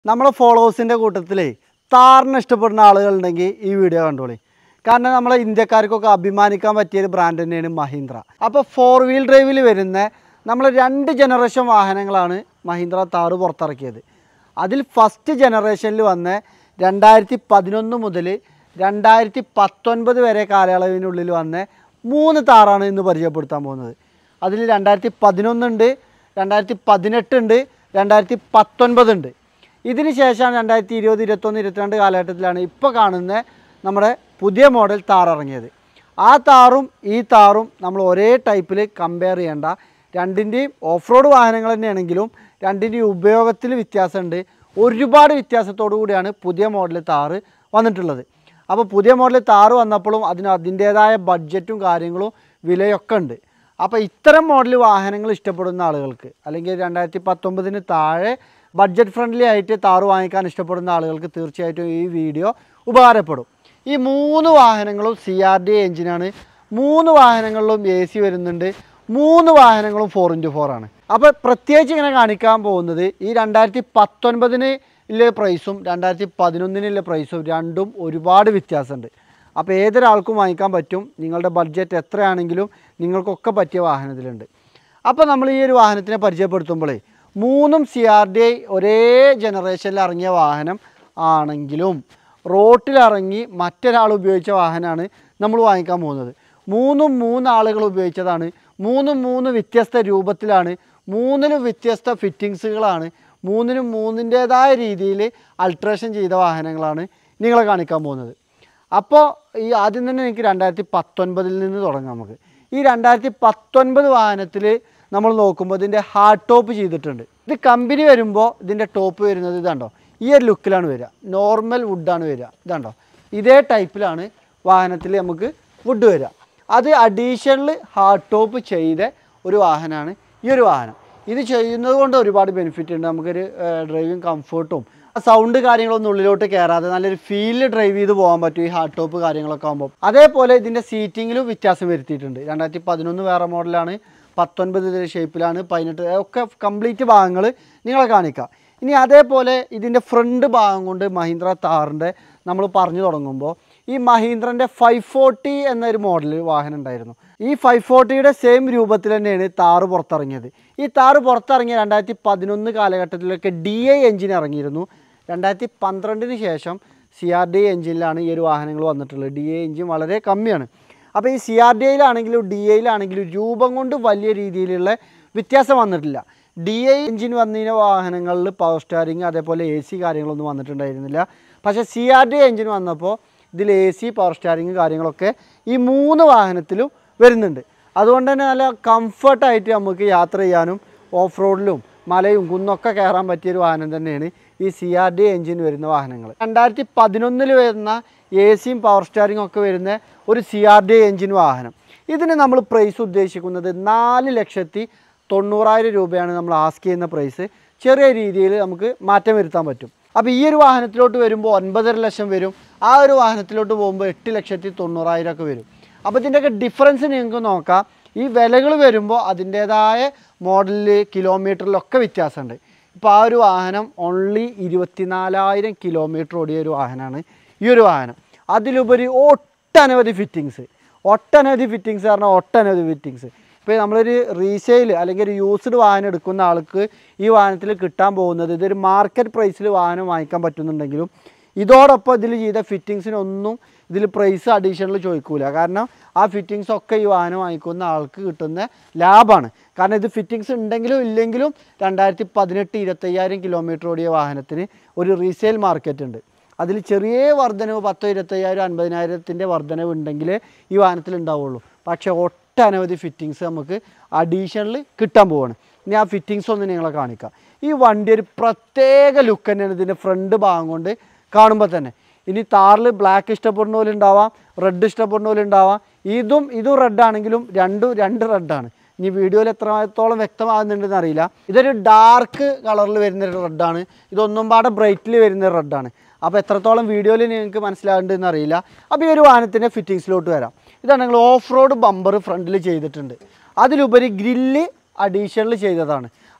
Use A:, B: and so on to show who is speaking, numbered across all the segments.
A: നമ്മളെ ഫോളോവേഴ്സിൻ്റെ കൂട്ടത്തിലേ താറിന് ഇഷ്ടപ്പെടുന്ന ആളുകളുണ്ടെങ്കിൽ ഈ വീഡിയോ കണ്ടോളി കാരണം നമ്മളെ ഇന്ത്യക്കാർക്കൊക്കെ അഭിമാനിക്കാൻ പറ്റിയ ഒരു ബ്രാൻഡ് തന്നെയാണ് മഹീന്ദ്ര അപ്പോൾ ഫോർ വീൽ ഡ്രൈവിൽ വരുന്ന നമ്മൾ രണ്ട് ജനറേഷൻ വാഹനങ്ങളാണ് മഹീന്ദ്ര താറ് പുറത്തിറക്കിയത് അതിൽ ഫസ്റ്റ് ജനറേഷനിൽ വന്ന രണ്ടായിരത്തി പതിനൊന്ന് മുതൽ രണ്ടായിരത്തി പത്തൊൻപത് വരെ കാലയളവിനുള്ളിൽ വന്ന മൂന്ന് താറാണ് ഇന്ന് പരിചയപ്പെടുത്താൻ പോകുന്നത് അതിൽ രണ്ടായിരത്തി പതിനൊന്നുണ്ട് രണ്ടായിരത്തി പതിനെട്ടുണ്ട് രണ്ടായിരത്തി പത്തൊൻപതുണ്ട് ഇതിന് ശേഷമാണ് രണ്ടായിരത്തി ഇരുപത് ഇരുപത്തൊന്ന് ഇരുപത്തിരണ്ട് കാലഘട്ടത്തിലാണ് ഇപ്പോൾ കാണുന്ന നമ്മുടെ പുതിയ മോഡൽ താർ ഇറങ്ങിയത് ആ താറും ഈ താറും നമ്മൾ ഒരേ ടൈപ്പിൽ കമ്പയർ ചെയ്യേണ്ട രണ്ടിൻ്റെയും ഓഫ് റോഡ് വാഹനങ്ങൾ തന്നെയാണെങ്കിലും രണ്ടിൻ്റെയും ഉപയോഗത്തിൽ വ്യത്യാസമുണ്ട് ഒരുപാട് വ്യത്യാസത്തോടു കൂടിയാണ് പുതിയ മോഡൽ താറ് വന്നിട്ടുള്ളത് അപ്പോൾ പുതിയ മോഡൽ താറ് വന്നപ്പോഴും അതിന് അതിൻ്റേതായ ബഡ്ജറ്റും കാര്യങ്ങളും വിലയൊക്കെ ഉണ്ട് അപ്പോൾ ഇത്തരം മോഡൽ വാഹനങ്ങൾ ഇഷ്ടപ്പെടുന്ന ആളുകൾക്ക് അല്ലെങ്കിൽ രണ്ടായിരത്തി പത്തൊമ്പതിന് താഴെ ബഡ്ജറ്റ് ഫ്രണ്ട്ലി ആയിട്ട് താറ് വാങ്ങിക്കാൻ ഇഷ്ടപ്പെടുന്ന ആളുകൾക്ക് തീർച്ചയായിട്ടും ഈ വീഡിയോ ഉപകാരപ്പെടും ഈ മൂന്ന് വാഹനങ്ങളും സി ആർ ഡി എഞ്ചിനാണ് മൂന്ന് വാഹനങ്ങളിലും എ സി വരുന്നുണ്ട് മൂന്ന് വാഹനങ്ങളും ഫോർ ഇൻറ്റു ഫോർ ആണ് അപ്പോൾ പ്രത്യേകിച്ച് ഇങ്ങനെ കാണിക്കാൻ പോകുന്നത് ഈ രണ്ടായിരത്തി പത്തൊൻപതിന് ഉള്ള പ്രൈസും രണ്ടായിരത്തി പതിനൊന്നിനുള്ള പ്രൈസും രണ്ടും ഒരുപാട് വ്യത്യാസമുണ്ട് അപ്പോൾ ഏതൊരാൾക്കും വാങ്ങിക്കാൻ പറ്റും നിങ്ങളുടെ ബഡ്ജറ്റ് എത്രയാണെങ്കിലും നിങ്ങൾക്കൊക്കെ പറ്റിയ വാഹനത്തിലുണ്ട് അപ്പോൾ നമ്മൾ ഈ ഒരു വാഹനത്തിനെ പരിചയപ്പെടുത്തുമ്പോഴേ മൂന്നും സി ആർ ഡി ഐ ഒരേ ജനറേഷനിൽ ഇറങ്ങിയ വാഹനം ആണെങ്കിലും റോട്ടിലിറങ്ങി മറ്റൊരാൾ ഉപയോഗിച്ച വാഹനമാണ് നമ്മൾ വാങ്ങിക്കാൻ പോകുന്നത് മൂന്നും മൂന്ന് ആളുകൾ ഉപയോഗിച്ചതാണ് മൂന്നും മൂന്ന് വ്യത്യസ്ത രൂപത്തിലാണ് മൂന്നിനും വ്യത്യസ്ത ഫിറ്റിങ്സുകളാണ് മൂന്നിനും മൂന്നിൻ്റേതായ രീതിയിൽ അൾട്രേഷൻ ചെയ്ത വാഹനങ്ങളാണ് നിങ്ങളെ കാണിക്കാൻ പോകുന്നത് അപ്പോൾ ഈ ആദ്യം തന്നെ എനിക്ക് രണ്ടായിരത്തി പത്തൊൻപതിൽ നിന്ന് തുടങ്ങാം നമുക്ക് ഈ രണ്ടായിരത്തി പത്തൊൻപത് വാഹനത്തിൽ നമ്മൾ നോക്കുമ്പോൾ ഇതിൻ്റെ ഹാർഡ് ടോപ്പ് ചെയ്തിട്ടുണ്ട് ഇത് കമ്പനി വരുമ്പോൾ ഇതിൻ്റെ ടോപ്പ് വരുന്നത് ഇതാണ്ടോ ഈ ഒരു ലുക്കിലാണ് വരിക നോർമൽ വുഡാണ് വരിക ഇതാണ്ടോ ഇതേ ടൈപ്പിലാണ് വാഹനത്തിൽ നമുക്ക് വുഡ് വരിക അത് അഡീഷണൽ ഹാർഡ് ടോപ്പ് ചെയ്ത ഒരു വാഹനമാണ് ഈ ഒരു വാഹനം ഇത് ചെയ്യുന്നത് കൊണ്ട് ഒരുപാട് ബെനിഫിറ്റ് ഉണ്ട് നമുക്കൊരു ഡ്രൈവിംഗ് കംഫർട്ടും സൗണ്ട് കാര്യങ്ങളൊന്നും ഉള്ളിലോട്ട് കയറാതെ നല്ലൊരു ഫീലിൽ ഡ്രൈവ് ചെയ്ത് പോകാൻ പറ്റും ഈ ഹാർഡ് ടോപ്പ് കാര്യങ്ങളൊക്കെ ആകുമ്പോൾ അതേപോലെ ഇതിൻ്റെ സീറ്റിങ്ങിലും വ്യത്യാസം വരുത്തിയിട്ടുണ്ട് രണ്ടായിരത്തി പതിനൊന്ന് വേറെ മോഡലാണ് പത്തൊൻപത് ഇതിൻ്റെ ഷേപ്പിലാണ് പതിനെട്ട് ഒക്കെ കംപ്ലീറ്റ് ഭാഗങ്ങൾ നിങ്ങളെ കാണിക്കാം ഇനി അതേപോലെ ഇതിൻ്റെ ഫ്രണ്ട് ഭാഗം കൊണ്ട് മഹീന്ദ്ര താറിൻ്റെ നമ്മൾ പറഞ്ഞു തുടങ്ങുമ്പോൾ ഈ മഹീന്ദ്രൻ്റെ ഫൈവ് ഫോർട്ടി എന്നൊരു മോഡൽ വാഹനം ഉണ്ടായിരുന്നു ഈ ഫൈവ് ഫോർട്ടിയുടെ സെയിം രൂപത്തിൽ തന്നെയാണ് താറ് പുറത്തിറങ്ങിയത് ഈ താറ് പുറത്തിറങ്ങിയ രണ്ടായിരത്തി പതിനൊന്ന് കാലഘട്ടത്തിലൊക്കെ ഡി ഐ എഞ്ചിൻ ഇറങ്ങിയിരുന്നു രണ്ടായിരത്തി പന്ത്രണ്ടിന് ശേഷം സി ആർ ഡി എഞ്ചിനിലാണ് ഈ ഒരു വാഹനങ്ങൾ വന്നിട്ടുള്ളത് ഡി ഐ എഞ്ചിൻ വളരെ കമ്മിയാണ് അപ്പോൾ ഈ സി ആർ ഡി ഐയിലാണെങ്കിലും ഡി ഐയിലാണെങ്കിലും രൂപം കൊണ്ട് വലിയ രീതിയിലുള്ള വ്യത്യാസം വന്നിട്ടില്ല ഡി ഐ എഞ്ചിൻ വന്നിരുന്ന വാഹനങ്ങളിൽ പവർ സ്റ്റാരിങ് അതേപോലെ എ സി കാര്യങ്ങളൊന്നും വന്നിട്ടുണ്ടായിരുന്നില്ല പക്ഷേ സി ആർ ഡി എഞ്ചിൻ വന്നപ്പോൾ ഇതിൽ എ സി പവർ സ്റ്റാരിങ് കാര്യങ്ങളൊക്കെ ഈ മൂന്ന് വാഹനത്തിലും വരുന്നുണ്ട് അതുകൊണ്ട് തന്നെ നല്ല കംഫർട്ടായിട്ട് നമുക്ക് യാത്ര ചെയ്യാനും ഓഫ് റോഡിലും മലയും കുന്നൊക്കെ കയറാൻ പറ്റിയൊരു വാഹനം തന്നെയാണ് ഈ സി ആർ ഡി എഞ്ചിൻ വരുന്ന വാഹനങ്ങൾ രണ്ടായിരത്തി പതിനൊന്നിൽ വരുന്ന എ സിയും പവർ സ്റ്റാരിങ്ങും ഒക്കെ വരുന്ന ഒരു സി ആർ ഡി എഞ്ചിൻ വാഹനം ഇതിന് നമ്മൾ പ്രൈസ് ഉദ്ദേശിക്കുന്നത് നാല് ലക്ഷത്തി തൊണ്ണൂറായിരം രൂപയാണ് നമ്മൾ ആസ്ക് ചെയ്യുന്ന പ്രൈസ് ചെറിയ രീതിയിൽ നമുക്ക് മാറ്റം വരുത്താൻ പറ്റും അപ്പോൾ ഈ ഒരു വാഹനത്തിലോട്ട് വരുമ്പോൾ ഒൻപതര ലക്ഷം വരും ആ ഒരു വാഹനത്തിലോട്ട് പോകുമ്പോൾ എട്ട് ലക്ഷത്തി തൊണ്ണൂറായിരം ഒക്കെ വരും അപ്പോൾ ഇതിൻ്റെയൊക്കെ ഡിഫറൻസ് നിങ്ങൾക്ക് നോക്കാം ഈ വിലകൾ വരുമ്പോൾ അതിൻ്റേതായ മോഡലിൽ കിലോമീറ്ററിലൊക്കെ വ്യത്യാസമുണ്ട് ഇപ്പോൾ ആ ഒരു വാഹനം ഓൺലി ഇരുപത്തിനാലായിരം കിലോമീറ്റർ ഓടിയ ഒരു വാഹനമാണ് ഈ ഒരു വാഹനം അതിലുപരി ഒട്ടനവധി ഫിറ്റിങ്സ് ഒട്ടനവധി ഫിറ്റിങ്സ് പറഞ്ഞാൽ ഒട്ടനവധി ഫിറ്റിങ്സ് ഇപ്പോൾ നമ്മളൊരു റീസെയിൽ അല്ലെങ്കിൽ ഒരു യൂസ്ഡ് വാഹനം എടുക്കുന്ന ആൾക്ക് ഈ വാഹനത്തിൽ കിട്ടാൻ പോകുന്നത് ഇതൊരു മാർക്കറ്റ് പ്രൈസിൽ വാഹനം വാങ്ങിക്കാൻ പറ്റുന്നുണ്ടെങ്കിലും ഇതോടൊപ്പം ഇതിൽ ചെയ്ത ഫിറ്റിങ്സിനൊന്നും ഇതിൽ പ്രൈസ് അഡീഷണൽ ചോദിക്കൂല കാരണം ആ ഫിറ്റിങ്സ് ഒക്കെ ഈ വാഹനം വാങ്ങിക്കുന്ന ആൾക്ക് കിട്ടുന്ന ലാഭമാണ് കാരണം ഇത് ഫിറ്റിങ്സ് ഉണ്ടെങ്കിലും ഇല്ലെങ്കിലും രണ്ടായിരത്തി പതിനെട്ട് ഇരുപത്തയ്യായിരം കിലോമീറ്റർ ഓടിയ വാഹനത്തിന് ഒരു റീസെയിൽ മാർക്കറ്റ് ഉണ്ട് അതിൽ ചെറിയ വർധനവ് പത്തോ ഇരുപത്തയ്യായിരം അൻപതിനായിരത്തിൻ്റെ വർധനവ് ഉണ്ടെങ്കിലേ ഈ വാഹനത്തിൽ ഉണ്ടാവുള്ളൂ പക്ഷേ ഒട്ടനവധി ഫിറ്റിങ്സ് നമുക്ക് അഡീഷണൽ കിട്ടാൻ പോവാണ് ഇനി ആ ഫിറ്റിങ്സ് ഒന്ന് നിങ്ങളെ കാണിക്കാം ഈ വണ്ടി ഒരു പ്രത്യേക ലുക്ക് തന്നെയാണ് ഇതിൻ്റെ ഫ്രണ്ട് ഭാഗം കൊണ്ട് കാണുമ്പോൾ തന്നെ ഇനി താറിൽ ബ്ലാക്ക് ഇഷ്ടപ്പെടുന്ന പോലെ ഉണ്ടാവാം റെഡ് ഇഷ്ടപ്പെടുന്ന പോലെ ഉണ്ടാവാം ഇതും ഇതും റെഡ് ആണെങ്കിലും രണ്ടും രണ്ട് റെഡാണ് ഇനി വീഡിയോയിൽ എത്രത്തോളം വ്യക്തമാകുന്നുണ്ടെന്ന് അറിയില്ല ഇതൊരു ഡാർക്ക് കളറിൽ വരുന്ന ഒരു റെഡാണ് ഇതൊന്നും പാടെ ബ്രൈറ്റിൽ വരുന്ന ഒരു റെഡാണ് അപ്പോൾ എത്രത്തോളം വീഡിയോയിൽ നിങ്ങൾക്ക് മനസ്സിലാകുന്നുണ്ടെന്ന് അറിയില്ല അപ്പോൾ ഈ ഒരു വാഹനത്തിൻ്റെ ഫിറ്റിങ്സിലോട്ട് വരാം ഇതാണ് നിങ്ങൾ ഓഫ് റോഡ് ബമ്പർ ഫ്രണ്ടിൽ ചെയ്തിട്ടുണ്ട് അതിലുപരി ഗ്രില്ല് അഡീഷണൽ ചെയ്തതാണ്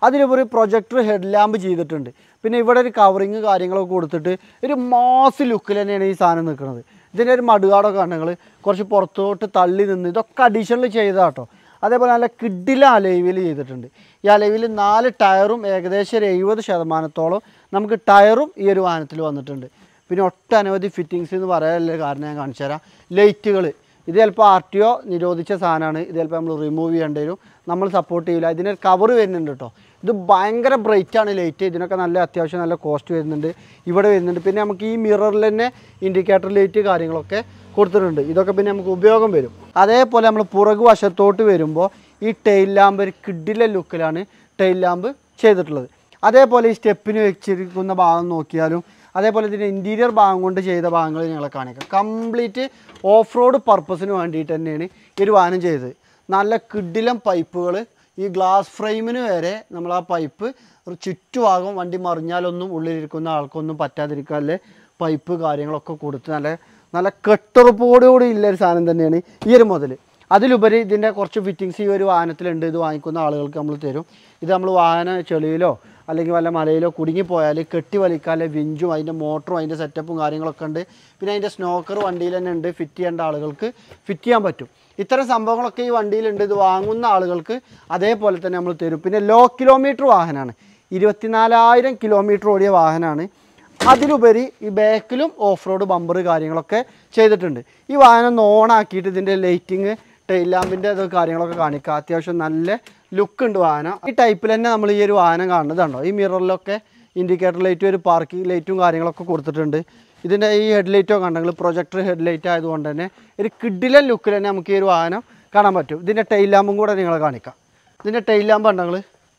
A: അതിലുപരി പ്രൊജക്ടർ ഹെഡ് ലാമ്പ് ചെയ്തിട്ടുണ്ട് പിന്നെ ഇവിടെ ഒരു കവറിങ് കാര്യങ്ങളൊക്കെ കൊടുത്തിട്ട് ഒരു മാസ് ലുക്കിൽ തന്നെയാണ് ഈ സാധനം നിൽക്കുന്നത് ഇതിൻ്റെ ഒരു മടുകാടൊക്കെ കണ്ടങ്ങൾ കുറച്ച് പുറത്തോട്ട് തള്ളി നിന്ന് ഇതൊക്കെ അഡീഷണൽ ചെയ്തതാട്ടോ അതേപോലെ നല്ല കിഡില അലൈവിൽ ചെയ്തിട്ടുണ്ട് ഈ അലൈവിൽ നാല് ടയറും ഏകദേശം ഒരു എഴുപത് ശതമാനത്തോളം നമുക്ക് ടയറും ഈ ഒരു വാഹനത്തിൽ വന്നിട്ടുണ്ട് പിന്നെ ഒട്ടനവധി ഫിറ്റിങ്സ് എന്ന് പറയാനുള്ള കാരണം ഞാൻ കാണിച്ചു തരാം ലൈറ്റുകൾ ഇത് ചിലപ്പോൾ ആർ ടി ഒ നിരോധിച്ച സാധനമാണ് ഇത് ചിലപ്പോൾ നമ്മൾ റിമൂവ് ചെയ്യേണ്ടി വരും നമ്മൾ സപ്പോർട്ട് ചെയ്യില്ല ഇതിന് കവർ വരുന്നുണ്ട് കേട്ടോ ഇത് ഭയങ്കര ബ്രൈറ്റ് ആണ് ലൈറ്റ് ഇതിനൊക്കെ നല്ല അത്യാവശ്യം നല്ല കോസ്റ്റ് വരുന്നുണ്ട് ഇവിടെ വരുന്നുണ്ട് പിന്നെ നമുക്ക് ഈ മിററിൽ തന്നെ ഇൻഡിക്കേറ്റർ ലൈറ്റ് കാര്യങ്ങളൊക്കെ കൊടുത്തിട്ടുണ്ട് ഇതൊക്കെ പിന്നെ നമുക്ക് ഉപയോഗം വരും അതേപോലെ നമ്മൾ പുറകു വശത്തോട്ട് വരുമ്പോൾ ഈ ടെയിൽ ലാമ്പ് ഒരു കിഡിലെ ലുക്കിലാണ് ടെയിൽ ലാമ്പ് ചെയ്തിട്ടുള്ളത് അതേപോലെ ഈ സ്റ്റെപ്പിന് വെച്ചിരിക്കുന്ന ഭാഗം നോക്കിയാലും അതേപോലെ ഇതിൻ്റെ ഇൻറ്റീരിയർ ഭാഗം കൊണ്ട് ചെയ്ത ഭാഗങ്ങൾ ഞങ്ങളെ കാണിക്കാം കംപ്ലീറ്റ് ഓഫ് റോഡ് പർപ്പസിന് വേണ്ടിയിട്ട് തന്നെയാണ് ഈ ഒരു വാഹനം ചെയ്തത് നല്ല കിഡിലം പൈപ്പുകൾ ഈ ഗ്ലാസ് ഫ്രെയിമിന് വരെ നമ്മൾ ആ പൈപ്പ് ഒരു ചുറ്റുഭാഗം വണ്ടി മറിഞ്ഞാലൊന്നും ഉള്ളിലിരിക്കുന്ന ആൾക്കൊന്നും പറ്റാതിരിക്കാല്ലേ പൈപ്പ് കാര്യങ്ങളൊക്കെ കൊടുത്ത് നല്ല നല്ല കെട്ടുറപ്പോടുകൂടി ഉള്ള ഒരു സാധനം തന്നെയാണ് ഈ ഒരു മുതൽ അതിലുപരി ഇതിൻ്റെ കുറച്ച് ഫിറ്റിങ്സ് ഈ ഒരു വാഹനത്തിലുണ്ട് ഇത് വാങ്ങിക്കുന്ന ആളുകൾക്ക് നമ്മൾ തരും ഇത് നമ്മൾ വാഹന ചെളിയിലോ അല്ലെങ്കിൽ വല്ല മലയിലോ കുടുങ്ങിപ്പോയാൽ കെട്ടി വലിക്കാല്ലേ വിഞ്ചും അതിൻ്റെ മോട്ടറും അതിൻ്റെ സെറ്റപ്പും കാര്യങ്ങളൊക്കെ ഉണ്ട് പിന്നെ അതിൻ്റെ സ്നോക്കർ വണ്ടിയിൽ തന്നെ ഉണ്ട് ഫിറ്റ് ചെയ്യേണ്ട ആളുകൾക്ക് ഫിറ്റ് ചെയ്യാൻ പറ്റും ഇത്തരം സംഭവങ്ങളൊക്കെ ഈ വണ്ടിയിലുണ്ട് ഇത് വാങ്ങുന്ന ആളുകൾക്ക് അതേപോലെ തന്നെ നമ്മൾ തരും പിന്നെ ലോ കിലോമീറ്റർ വാഹനമാണ് ഇരുപത്തിനാലായിരം കിലോമീറ്റർ ഓടിയ വാഹനമാണ് അതിലുപരി ഈ ബാക്കിലും ഓഫ് റോഡ് ബമ്പർ കാര്യങ്ങളൊക്കെ ചെയ്തിട്ടുണ്ട് ഈ വാഹനം ഒന്ന് ഓണാക്കിയിട്ട് ഇതിൻ്റെ ലൈറ്റിങ് ടെയിൽ ലാമ്പിൻ്റെ ഇത് കാര്യങ്ങളൊക്കെ കാണിക്കുക അത്യാവശ്യം നല്ല ലുക്ക് ഉണ്ട് വാഹനം ഈ ടൈപ്പിൽ തന്നെ നമ്മൾ ഈ ഒരു വാഹനം കാണുന്നത് കണ്ടോ ഈ മിററിലൊക്കെ ഇൻഡിക്കേറ്റർ ലൈറ്റും ഒരു പാർക്കിംഗ് ലൈറ്റും കാര്യങ്ങളൊക്കെ കൊടുത്തിട്ടുണ്ട് ഇതിൻ്റെ ഈ ഹെഡ് ലൈറ്റോ കണ്ടെങ്കിൽ പ്രൊജക്ടർ ഹെഡ് ലൈറ്റ് ആയതുകൊണ്ട് തന്നെ ഒരു കിഡിലൻ ലുക്കിൽ തന്നെ നമുക്ക് ഈ ഒരു വാഹനം കാണാൻ പറ്റും ഇതിൻ്റെ ടെയിൽ ലാമ്പും കൂടെ നിങ്ങളെ കാണിക്കാം ഇതിൻ്റെ ടെയിൽ ലാമ്പ് കണ്ടെങ്കിൽ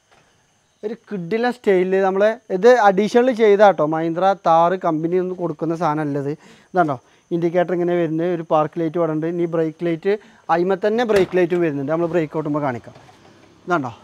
A: ഒരു കിഡില സ്റ്റൈലിൽ നമ്മൾ ഇത് അഡീഷണൽ ചെയ്താട്ടോ മഹീന്ദ്ര താറ് കമ്പനി ഒന്ന് കൊടുക്കുന്ന സാധനമല്ല ഇത് ഇതാണ്ടോ ഇൻഡിക്കേറ്റർ ഇങ്ങനെ വരുന്നത് ഒരു പാർക്ക് ലൈറ്റ് ഇവിടെ ഉണ്ട് ഇനി ബ്രേക്ക് ലൈറ്റ് അതിമ തന്നെ ബ്രേക്ക് ലൈറ്റും വരുന്നുണ്ട് നമ്മൾ ബ്രേക്ക് ഓട്ടുമ്പോൾ കാണിക്കാം ഇതാണ്ടോ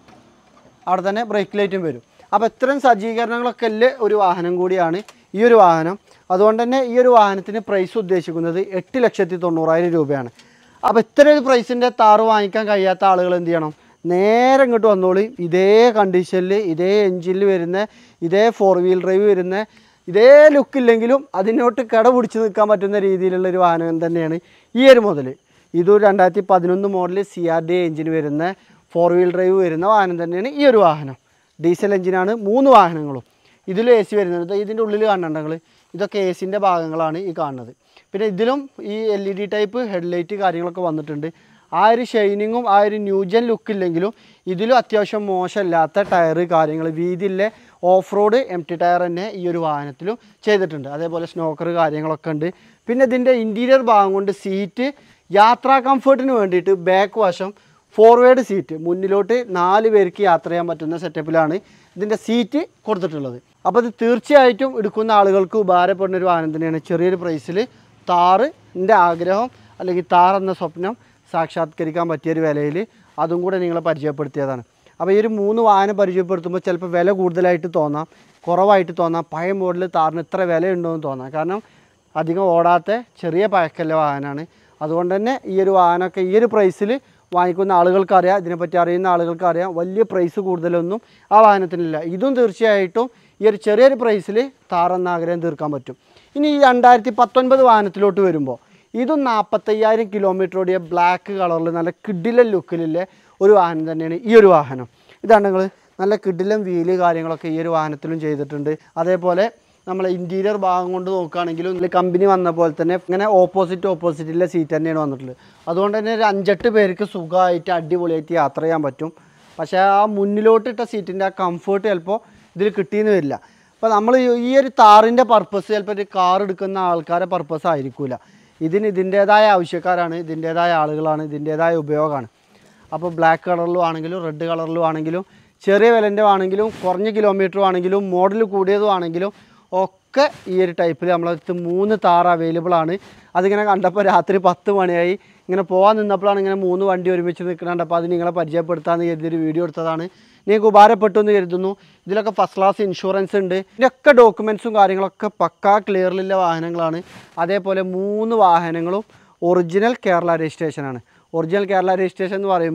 A: അവിടെ തന്നെ ബ്രേക്ക് ലൈറ്റും വരും അപ്പോൾ ഇത്തരം സജ്ജീകരണങ്ങളൊക്കെ ഉള്ള ഒരു വാഹനം കൂടിയാണ് ഈ ഒരു വാഹനം അതുകൊണ്ട് തന്നെ ഈ ഒരു വാഹനത്തിന് പ്രൈസ് ഉദ്ദേശിക്കുന്നത് എട്ട് ലക്ഷത്തി തൊണ്ണൂറായിരം രൂപയാണ് അപ്പോൾ ഇത്ര ഒരു പ്രൈസിൻ്റെ താറ് വാങ്ങിക്കാൻ കഴിയാത്ത ആളുകൾ എന്ത് ചെയ്യണം നേരെ ഇങ്ങോട്ട് വന്നോളി ഇതേ കണ്ടീഷനിൽ ഇതേ എഞ്ചിനിൽ വരുന്ന ഇതേ ഫോർ വീൽ ഡ്രൈവ് വരുന്ന ഇതേ ലുക്കില്ലെങ്കിലും അതിനോട്ട് കട പിടിച്ച് നിൽക്കാൻ പറ്റുന്ന രീതിയിലുള്ള ഒരു വാഹനം തന്നെയാണ് ഈ ഒരു മുതൽ ഇതൊരു രണ്ടായിരത്തി പതിനൊന്ന് മോഡൽ സി ആർ ഡി എഞ്ചിന് വരുന്ന ഫോർ വീൽ ഡ്രൈവ് വരുന്ന വാഹനം തന്നെയാണ് ഈ ഒരു വാഹനം ഡീസൽ എഞ്ചിനാണ് മൂന്ന് വാഹനങ്ങളും ഇതിലും എ സി വരുന്നുണ്ട് ഇതിൻ്റെ ഉള്ളിൽ കാണുന്നുണ്ടെങ്കിൽ ഇതൊക്കെ എ സിൻ്റെ ഭാഗങ്ങളാണ് ഈ കാണുന്നത് പിന്നെ ഇതിലും ഈ L E D type headlight കാര്യങ്ങളൊക്കെ വന്നിട്ടുണ്ട് ആ ഒരു ഷൈനിങ്ങും ആ ഒരു ന്യൂജൻ ലുക്കില്ലെങ്കിലും ഇതിലും അത്യാവശ്യം മോശമില്ലാത്ത ടയർ കാര്യങ്ങൾ വീതിയിലെ off road M T tyre തന്നെ ഈ ഒരു വാഹനത്തിലും ചെയ്തിട്ടുണ്ട് അതേപോലെ സ്നോക്കർ കാര്യങ്ങളൊക്കെ ഉണ്ട് പിന്നെ ഇതിൻ്റെ ഇൻറ്റീരിയർ ഭാഗം കൊണ്ട് സീറ്റ് യാത്രാ കംഫർട്ടിന് വേണ്ടിയിട്ട് ബാക്ക് വശം ഫോർവേഡ് സീറ്റ് മുന്നിലോട്ട് നാല് പേർക്ക് യാത്ര ചെയ്യാൻ പറ്റുന്ന സെറ്റപ്പിലാണ് ഇതിൻ്റെ സീറ്റ് കൊടുത്തിട്ടുള്ളത് അപ്പോൾ ഇത് തീർച്ചയായിട്ടും എടുക്കുന്ന ആളുകൾക്ക് ഉപകാരപ്പെടുന്ന ഒരു വാഹനം തന്നെയാണ് ചെറിയൊരു പ്രൈസിൽ താറിൻ്റെ ആഗ്രഹം അല്ലെങ്കിൽ താർ എന്ന സ്വപ്നം സാക്ഷാത്കരിക്കാൻ പറ്റിയൊരു വിലയിൽ അതും കൂടെ നിങ്ങളെ പരിചയപ്പെടുത്തിയതാണ് അപ്പോൾ ഈ ഒരു മൂന്ന് വാഹനം പരിചയപ്പെടുത്തുമ്പോൾ ചിലപ്പോൾ വില കൂടുതലായിട്ട് തോന്നാം കുറവായിട്ട് തോന്നാം പഴയ മോഡൽ താറിന് ഇത്ര വിലയുണ്ടോ എന്ന് തോന്നാം കാരണം അധികം ഓടാത്ത ചെറിയ പഴക്കല്ല വാഹനമാണ് അതുകൊണ്ട് തന്നെ ഈ ഒരു വാഹനമൊക്കെ ഈ ഒരു പ്രൈസിൽ വാങ്ങിക്കുന്ന ആളുകൾക്കറിയാം ഇതിനെപ്പറ്റി അറിയുന്ന ആളുകൾക്കറിയാം വലിയ പ്രൈസ് കൂടുതലൊന്നും ആ വാഹനത്തിനില്ല ഇതും തീർച്ചയായിട്ടും ഈ ഒരു ചെറിയൊരു പ്രൈസിൽ താറെന്ന ആഗ്രഹം തീർക്കാൻ പറ്റും ഇനി ഈ രണ്ടായിരത്തി പത്തൊൻപത് വാഹനത്തിലോട്ട് വരുമ്പോൾ ഇതും നാൽപ്പത്തയ്യായിരം കിലോമീറ്റർ ഓടിയ ബ്ലാക്ക് കളറിൽ നല്ല കിഡിലൻ ലുക്കിലുള്ള ഒരു വാഹനം തന്നെയാണ് ഈ ഒരു വാഹനം ഇതാണ് നിങ്ങൾ നല്ല കിഡിലൻ വീല് കാര്യങ്ങളൊക്കെ ഈ ഒരു വാഹനത്തിലും ചെയ്തിട്ടുണ്ട് അതേപോലെ നമ്മളെ ഇൻറ്റീരിയർ ഭാഗം കൊണ്ട് നോക്കുകയാണെങ്കിലും ഇതിൽ കമ്പനി വന്ന പോലെ തന്നെ ഇങ്ങനെ ഓപ്പോസിറ്റ് ഓപ്പോസിറ്റിലെ സീറ്റ് തന്നെയാണ് വന്നിട്ടുള്ളത് അതുകൊണ്ട് തന്നെ ഒരു അഞ്ചെട്ട് പേർക്ക് സുഖമായിട്ട് അടിപൊളിയായിട്ട് യാത്ര ചെയ്യാൻ പറ്റും പക്ഷേ ആ മുന്നിലോട്ട് ഇട്ട സീറ്റിൻ്റെ ആ കംഫേർട്ട് ചിലപ്പോൾ ഇതിൽ കിട്ടിയെന്ന് വരില്ല അപ്പോൾ നമ്മൾ ഈ ഒരു താറിൻ്റെ പർപ്പസ് ചിലപ്പോൾ ഒരു കാർ എടുക്കുന്ന ആൾക്കാരെ പർപ്പസ് ആയിരിക്കില്ല ഇതിന് ഇതിൻ്റേതായ ആവശ്യക്കാരാണ് ഇതിൻ്റേതായ ആളുകളാണ് ഇതിൻ്റേതായ ഉപയോഗമാണ് അപ്പോൾ ബ്ലാക്ക് കളറിലും ആണെങ്കിലും റെഡ് കളിലും ആണെങ്കിലും ചെറിയ വിലൻ്റെ ആണെങ്കിലും കുറഞ്ഞ കിലോമീറ്റർ ആണെങ്കിലും മോഡൽ കൂടിയതും ആണെങ്കിലും ഒക്കെ ഈ ഒരു ടൈപ്പിൽ നമ്മളടുത്ത് മൂന്ന് താർ അവൈലബിൾ ആണ് അതിങ്ങനെ കണ്ടപ്പോൾ രാത്രി പത്ത് മണിയായി ഇങ്ങനെ പോകാൻ നിന്നപ്പോഴാണ് ഇങ്ങനെ മൂന്ന് വണ്ടി ഒരുമിച്ച് നിൽക്കുന്നുണ്ട് അപ്പോൾ അത് നിങ്ങളെ പരിചയപ്പെടുത്താമെന്ന് കരുതിയൊരു വീഡിയോ എടുത്തതാണ് നിങ്ങൾക്ക് ഉപകാരപ്പെട്ടു എന്ന് കരുതുന്നു ഇതിലൊക്കെ ഫസ്റ്റ് ക്ലാസ് ഇൻഷുറൻസ് ഉണ്ട് ഇതിൻ്റെയൊക്കെ ഡോക്യുമെൻസും കാര്യങ്ങളൊക്കെ പക്കാ ക്ലിയറിലുള്ള വാഹനങ്ങളാണ് അതേപോലെ മൂന്ന് വാഹനങ്ങളും ഒറിജിനൽ കേരള രജിസ്ട്രേഷനാണ് ഒറിജിനൽ കേരള രജിസ്ട്രേഷൻ എന്ന് പറയുമ്പോൾ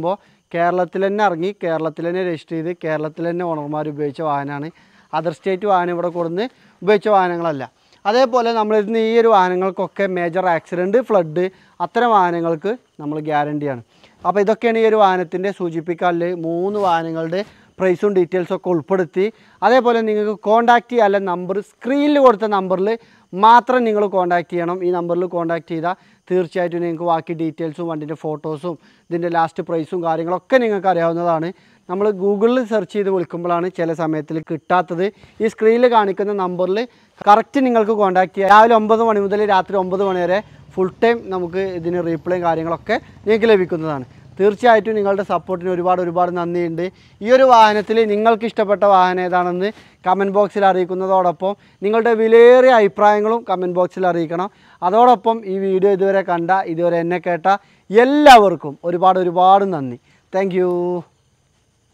A: കേരളത്തിൽ തന്നെ ഇറങ്ങി കേരളത്തിൽ തന്നെ രജിസ്റ്റർ ചെയ്ത് കേരളത്തിൽ തന്നെ ഓണർമാർ ഉപയോഗിച്ച വാഹനമാണ് അതർ സ്റ്റേറ്റ് വാഹനം ഇവിടെ കൊടുന്ന് ഉപയോഗിച്ച വാഹനങ്ങളല്ല അതേപോലെ നമ്മളിരുന്ന് ഈ ഒരു വാഹനങ്ങൾക്കൊക്കെ മേജർ ആക്സിഡൻറ്റ് ഫ്ലഡ് അത്തരം വാഹനങ്ങൾക്ക് നമ്മൾ ഗ്യാരണ്ടിയാണ് അപ്പോൾ ഇതൊക്കെയാണ് ഈ ഒരു വാഹനത്തിൻ്റെ സൂചിപ്പിക്കാനിൽ മൂന്ന് വാഹനങ്ങളുടെ പ്രൈസും ഡീറ്റെയിൽസും ഒക്കെ ഉൾപ്പെടുത്തി അതേപോലെ നിങ്ങൾക്ക് കോൺടാക്റ്റ് ചെയ്യാൻ നമ്പർ സ്ക്രീനിൽ കൊടുത്ത നമ്പറിൽ മാത്രം നിങ്ങൾ കോൺടാക്റ്റ് ചെയ്യണം ഈ നമ്പറിൽ കോൺടാക്റ്റ് ചെയ്താൽ തീർച്ചയായിട്ടും നിങ്ങൾക്ക് ബാക്കി ഡീറ്റെയിൽസും വണ്ടിൻ്റെ ഫോട്ടോസും ഇതിൻ്റെ ലാസ്റ്റ് പ്രൈസും കാര്യങ്ങളൊക്കെ നിങ്ങൾക്ക് അറിയാവുന്നതാണ് നമ്മൾ ഗൂഗിളിൽ സെർച്ച് ചെയ്ത് വിളിക്കുമ്പോഴാണ് ചില സമയത്തിൽ കിട്ടാത്തത് ഈ സ്ക്രീനിൽ കാണിക്കുന്ന നമ്പറിൽ കറക്റ്റ് നിങ്ങൾക്ക് കോൺടാക്റ്റ് ചെയ്യാം രാവിലെ ഒമ്പത് മണി മുതൽ രാത്രി ഒമ്പത് മണി വരെ ഫുൾ ടൈം നമുക്ക് ഇതിന് റീപ്ലേയും കാര്യങ്ങളൊക്കെ നിങ്ങൾക്ക് ലഭിക്കുന്നതാണ് തീർച്ചയായിട്ടും നിങ്ങളുടെ സപ്പോർട്ടിന് ഒരുപാട് ഒരുപാട് നന്ദിയുണ്ട് ഈ ഒരു വാഹനത്തിൽ നിങ്ങൾക്ക് ഇഷ്ടപ്പെട്ട വാഹനം ഏതാണെന്ന് കമൻറ്റ് ബോക്സിൽ അറിയിക്കുന്നതോടൊപ്പം നിങ്ങളുടെ വിലയേറിയ അഭിപ്രായങ്ങളും കമൻറ്റ് ബോക്സിൽ അറിയിക്കണം അതോടൊപ്പം ഈ വീഡിയോ ഇതുവരെ കണ്ട ഇതുവരെ എന്നെ കേട്ട എല്ലാവർക്കും ഒരുപാട് ഒരുപാട് നന്ദി താങ്ക്